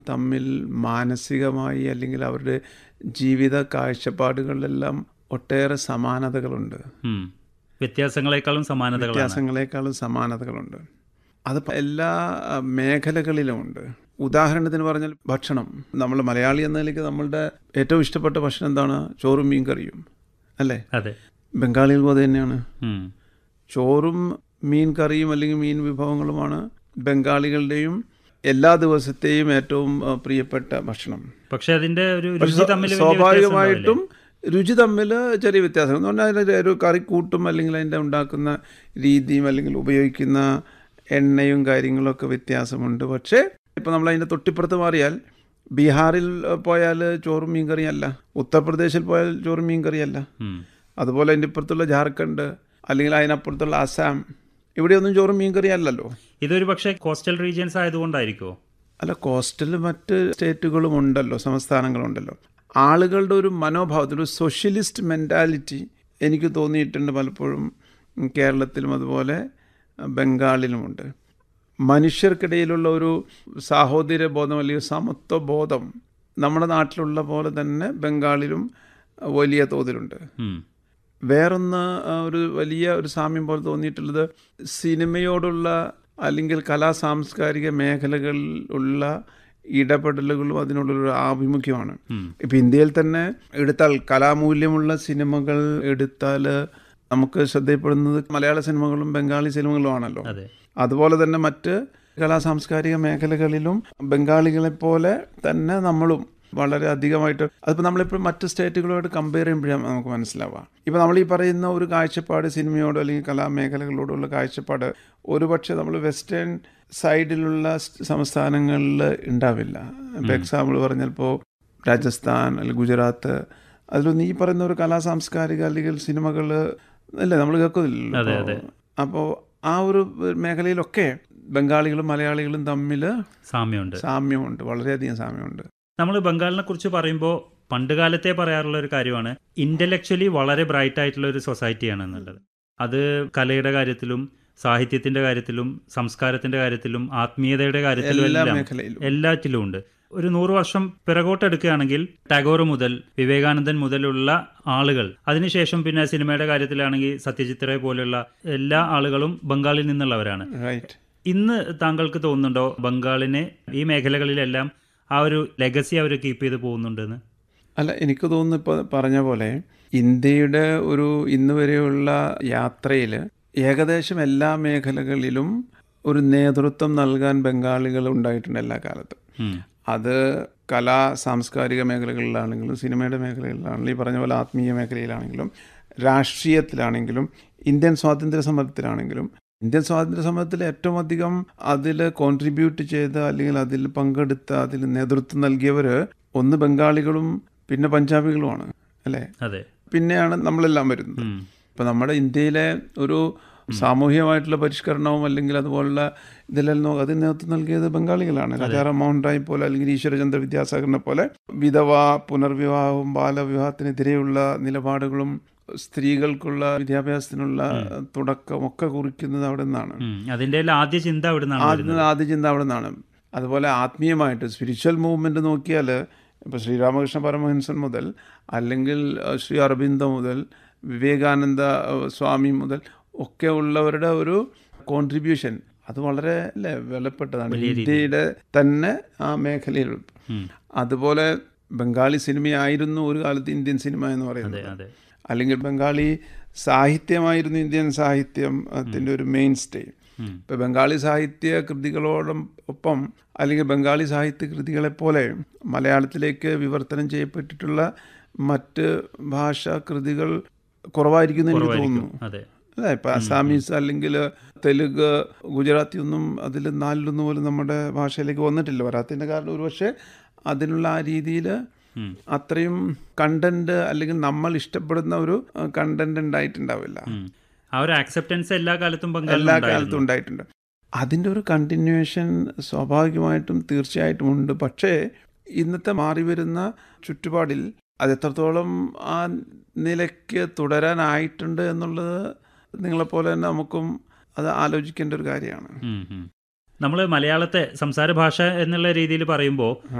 തമ്മിൽ മാനസികമായി അല്ലെങ്കിൽ അവരുടെ ജീവിത കാഴ്ചപ്പാടുകളിലെല്ലാം ഒട്ടേറെ സമാനതകളുണ്ട് ഉം. വ്യത്യാസങ്ങളെക്കാളും സമാനതകളാണ് വ്യത്യാസങ്ങളെക്കാളും സമാനതകളുണ്ട് അത് പ- എല്ലാ ആ, മേഖലകളിലുമുണ്ട് ഉദാഹരണത്തിന് പറഞ്ഞാൽ ഭക്ഷണം നമ്മൾ മലയാളി എന്ന നിലയ്ക്ക് നമ്മളുടെ ഏറ്റവും ഇഷ്ടപ്പെട്ട ഭക്ഷണം എന്താണ് ചോറും മീൻ കറിയും അല്ലേ അതെ ബംഗാളികൾ പോലെ തന്നെയാണ് ഉം. ചോറും മീൻ കറിയും അല്ലെങ്കിൽ മീൻ വിഭവങ്ങളുമാണ് ബംഗാളികളുടെയും എല്ലാ ദിവസത്തെയും ഏറ്റവും ആ, പ്രിയപ്പെട്ട ഭക്ഷണം പക്ഷെ അതിന്റെ ഒരു പക്ഷെ രുചി തമ്മിൽ വലിയ സ്വാഭാവികമായിട്ടും രുചി തമ്മിൽ ചെറിയ വ്യത്യാസം എന്ന് പറഞ്ഞാൽ അതിൻ്റെ ഒരു കറിക്കൂട്ടും അല്ലെങ്കിൽ അതിൻ്റെ ഉണ്ടാക്കുന്ന രീതിയും അല്ലെങ്കിൽ ഉപയോഗിക്കുന്ന എണ്ണയും കാര്യങ്ങളൊക്കെ വ്യത്യാസമുണ്ട് പക്ഷേ ഇപ്പോൾ നമ്മൾ അതിൻ്റെ തൊട്ടിപ്പുറത്ത് മാറിയാൽ ബീഹാറിൽ പോയാൽ ചോറും മീൻ കറിയല്ല ഉത്തർപ്രദേശിൽ പോയാൽ ചോറും മീൻ കറിയല്ല ഉം. അതുപോലെ അതിൻ്റെ ഇപ്പുറത്തുള്ള ജാർഖണ്ഡ് അല്ലെങ്കിൽ അതിനപ്പുറത്തുള്ള അസാം ഇവിടെയൊന്നും ചോറും മീൻ കറി അല്ലല്ലോ ഇതൊരു പക്ഷേ കോസ്റ്റൽ റീജിയൻസ് ആയതുകൊണ്ടായിരിക്കോ അല്ല കോസ്റ്റൽ മറ്റ് സ്റ്റേറ്റുകളും ഉണ്ടല്ലോ സംസ്ഥാനങ്ങളുണ്ടല്ലോ ആളുകളുടെ ഒരു മനോഭാവത്തിൽ ഒരു സോഷ്യലിസ്റ്റ് മെൻറ്റാലിറ്റി എനിക്ക് തോന്നിയിട്ടുണ്ട് പലപ്പോഴും കേരളത്തിലും അതുപോലെ ബംഗാളിലുമുണ്ട് മനുഷ്യർക്കിടയിലുള്ള ഒരു സാഹോദര്യ ബോധം അല്ലെങ്കിൽ സമത്വ ബോധം നമ്മുടെ നാട്ടിലുള്ള പോലെ തന്നെ ബംഗാളിലും വലിയ തോതിലുണ്ട് ഉം. വേറൊന്ന് ആ, ഒരു വലിയ ഒരു സാമ്യം പോലെ തോന്നിയിട്ടുള്ളത് സിനിമയോടുള്ള അല്ലെങ്കിൽ കലാ സാംസ്കാരിക മേഖലകളിൽ ഉള്ള ഇടപെടലുകളും അതിനുള്ളൊരു ആഭിമുഖ്യമാണ് ഉം. ഇപ്പം ഇന്ത്യയിൽ തന്നെ എടുത്താൽ കലാമൂല്യമുള്ള സിനിമകൾ എടുത്താൽ നമുക്ക് ശ്രദ്ധയപ്പെടുന്നത് മലയാള സിനിമകളും ബംഗാളി സിനിമകളുമാണല്ലോ അതെ അതുപോലെ തന്നെ മറ്റ് കലാ സാംസ്കാരിക മേഖലകളിലും ബംഗാളികളെ പോലെ തന്നെ നമ്മളും വളരെ അധികമായിട്ട് അതിപ്പോൾ നമ്മളിപ്പോൾ മറ്റ് സ്റ്റേറ്റുകളുമായിട്ട് കമ്പയർ ചെയ്യുമ്പോഴാണ് നമുക്ക് മനസ്സിലാവുക ഇപ്പോൾ നമ്മൾ ഈ പറയുന്ന ഒരു കാഴ്ചപ്പാട് സിനിമയോടോ അല്ലെങ്കിൽ കലാമേഖലകളോടുള്ള കാഴ്ചപ്പാട് ഒരുപക്ഷെ നമ്മൾ വെസ്റ്റേൺ സൈഡിലുള്ള സ് സംസ്ഥാനങ്ങളിൽ ഉണ്ടാവില്ല ഇപ്പോൾ എക്സാമ്പിൾ പറഞ്ഞപ്പോൾ രാജസ്ഥാൻ അല്ലെങ്കിൽ ഗുജറാത്ത് അതിലൊന്നും ഈ പറയുന്ന ഒരു കലാ സാംസ്കാരിക അല്ലെങ്കിൽ സിനിമകൾ അല്ലേ നമ്മൾ അതെ, കേൾക്കുന്നില്ലല്ലോ അതെ. അപ്പോൾ ആ ഒരു മേഖലയിലൊക്കെ ബംഗാളികളും മലയാളികളും തമ്മിൽ സാമ്യമുണ്ട് സാമ്യമുണ്ട് വളരെയധികം സാമ്യമുണ്ട് നമ്മൾ ബംഗാളിനെ കുറിച്ച് പറയുമ്പോൾ പണ്ട് കാലത്തെ പറയാറുള്ള ഒരു കാര്യമാണ് ഇന്റലക്ച്വലി വളരെ ബ്രൈറ്റ് ആയിട്ടുള്ള ഒരു സൊസൈറ്റിയാണ് എന്നുള്ളത് അത് കലയുടെ കാര്യത്തിലും സാഹിത്യത്തിന്റെ കാര്യത്തിലും സംസ്കാരത്തിന്റെ കാര്യത്തിലും ആത്മീയതയുടെ കാര്യത്തിലും എല്ലാ എല്ലാം മേഖലയിലും എല്ലാറ്റിലും ഉണ്ട് ഒരു നൂറ് വർഷം പിറകോട്ടെടുക്കുകയാണെങ്കിൽ ടാഗോർ മുതൽ വിവേകാനന്ദൻ മുതലുള്ള ആളുകൾ അതിനുശേഷം പിന്നെ സിനിമയുടെ കാര്യത്തിലാണെങ്കിൽ സത്യജിത് റേ പോലെയുള്ള എല്ലാ ആളുകളും ബംഗാളിൽ നിന്നുള്ളവരാണ് റൈറ്റ് ഇന്ന് താങ്കൾക്ക് തോന്നുന്നുണ്ടോ ബംഗാളിനെ ഈ മേഖലകളിലെല്ലാം ആ ഒരു ലെഗസി അവർ കീപ്പ് ചെയ്ത് പോകുന്നുണ്ടെന്ന് അല്ല എനിക്ക് തോന്നുന്നു ഇപ്പോൾ പറഞ്ഞ പോലെ ഇന്ത്യയുടെ ഒരു ഇന്ന് വരെയുള്ള യാത്രയിൽ ഏകദേശം എല്ലാ മേഖലകളിലും ഒരു നേതൃത്വം നൽകാൻ ബംഗാളികൾ ഉണ്ടായിട്ടുണ്ട് എല്ലാ കാലത്തും ഉം. അത് കലാ സാംസ്കാരിക മേഖലകളിലാണെങ്കിലും സിനിമയുടെ മേഖലകളിലാണെങ്കിലും ഈ പറഞ്ഞ പോലെ ആത്മീയ മേഖലയിലാണെങ്കിലും രാഷ്ട്രീയത്തിലാണെങ്കിലും ഇന്ത്യൻ സ്വാതന്ത്ര്യ സമരത്തിലാണെങ്കിലും ഇന്ത്യൻ സ്വാതന്ത്ര്യ സമരത്തിൽ ഏറ്റവും അധികം അതിൽ കോൺട്രിബ്യൂട്ട് ചെയ്ത അല്ലെങ്കിൽ അതിൽ പങ്കെടുത്ത അതിൽ നേതൃത്വം നൽകിയവർ ഒന്ന് ബംഗാളികളും പിന്നെ പഞ്ചാബികളുമാണ് അല്ലേ അതെ പിന്നെയാണ് നമ്മളെല്ലാം വരുന്നത് ഉം. ഇപ്പം നമ്മുടെ ഇന്ത്യയിലെ ഒരു സാമൂഹികമായിട്ടുള്ള പരിഷ്കരണവും അല്ലെങ്കിൽ അതുപോലുള്ള ഇതിലെല്ലാം അതിന് നേതൃത്വം നൽകിയത് ബംഗാളികളാണ് രാജാറാം മൗണ്ട് റായ് പോലെ അല്ലെങ്കിൽ ഈശ്വരചന്ദ്ര വിദ്യാസാഗറിനെ പോലെ വിധവ പുനർവിവാഹവും ബാലവിവാഹത്തിനെതിരെയുള്ള നിലപാടുകളും സ്ത്രീകൾക്കുള്ള വിദ്യാഭ്യാസത്തിനുള്ള തുടക്കം ഒക്കെ കുറിക്കുന്നത് അവിടെ നിന്നാണ് ഉം. അതിന്റെ എല്ലാം ആദ്യ ചിന്ത അവിടെ നിന്നാണ് വരുന്നത് ആദ്യ ആദ്യ ചിന്ത അവിടെ നിന്നാണ് അതുപോലെ ആത്മീയമായിട്ട് സ്പിരിച്വൽ മൂവ്മെന്റ് നോക്കിയാൽ ഇപ്പോൾ ശ്രീരാമകൃഷ്ണ പരമഹംസൻ മുതൽ അല്ലെങ്കിൽ അഹ്, ശ്രീ അരബിന്ദ മുതൽ വിവേകാനന്ദ അഹ്, സ്വാമി മുതൽ ഒക്കെ ഉള്ളവരുടെ ഒരു കോൺട്രിബ്യൂഷൻ അത് വളരെ അല്ലേ വിലപ്പെട്ടതാണ് ഇന്ത്യയുടെ തന്നെ ആ മേഖലയിൽ ഉം. അതുപോലെ ബംഗാളി സിനിമയായിരുന്നു ഒരു കാലത്ത് ഇന്ത്യൻ സിനിമ എന്ന് അതെ പറയുന്നത് അതെ അല്ലെങ്കിൽ ബംഗാളി സാഹിത്യമായിരുന്നു ഇന്ത്യൻ സാഹിത്യം അതിൻ്റെ ഒരു മെയിൻ സ്റ്റേ ഉം. ഇപ്പം ബംഗാളി സാഹിത്യ കൃതികളോടൊപ്പം ഒപ്പം അല്ലെങ്കിൽ ബംഗാളി സാഹിത്യ കൃതികളെപ്പോലെ മലയാളത്തിലേക്ക് വിവർത്തനം ചെയ്യപ്പെട്ടിട്ടുള്ള മറ്റ് ഭാഷാ കൃതികൾ കുറവായിരിക്കുന്നു എനിക്ക് തോന്നുന്നു അതെ അല്ലേ ഇപ്പം അസാമീസ് അല്ലെങ്കിൽ തെലുങ്ക് ഗുജറാത്തി ഒന്നും അതിൽ നാലിലൊന്നും പോലും നമ്മുടെ ഭാഷയിലേക്ക് വന്നിട്ടില്ല വരാത്തതിൻ്റെ കാരണം ഒരുപക്ഷെ അതിനുള്ള ആ രീതിയിൽ ഉം. അത്രയും കണ്ടന്റ് അല്ലെങ്കിൽ നമ്മൾ ഇഷ്ടപ്പെടുന്ന ഒരു കണ്ടന്റ് ഉണ്ടായിട്ടുണ്ടാവില്ല ഉം. ആ ഒരു ആക്സെപ്റ്റൻസ് എല്ലാ കാലത്തും ബംഗാളിൽ എല്ലാ ഉണ്ടായിരുന്നു. കാലത്തും ഉണ്ടായിട്ടുണ്ട് അതിൻ്റെ ഒരു കണ്ടിന്യൂവേഷൻ സ്വാഭാവികമായിട്ടും തീർച്ചയായിട്ടും ഉണ്ട് പക്ഷേ ഇന്നത്തെ മാറി വരുന്ന ചുറ്റുപാടിൽ അത് എത്രത്തോളം ആ നിലയ്ക്ക് തുടരാനായിട്ടുണ്ട് എന്നുള്ളത് നിങ്ങളെപ്പോലെ തന്നെ നമുക്കും അത് ആലോചിക്കേണ്ട ഒരു കാര്യമാണ് ഉം, ഉം. നമ്മൾ മലയാളത്തെ സംസാര ഭാഷ എന്നുള്ള രീതിയിൽ പറയുമ്പോൾ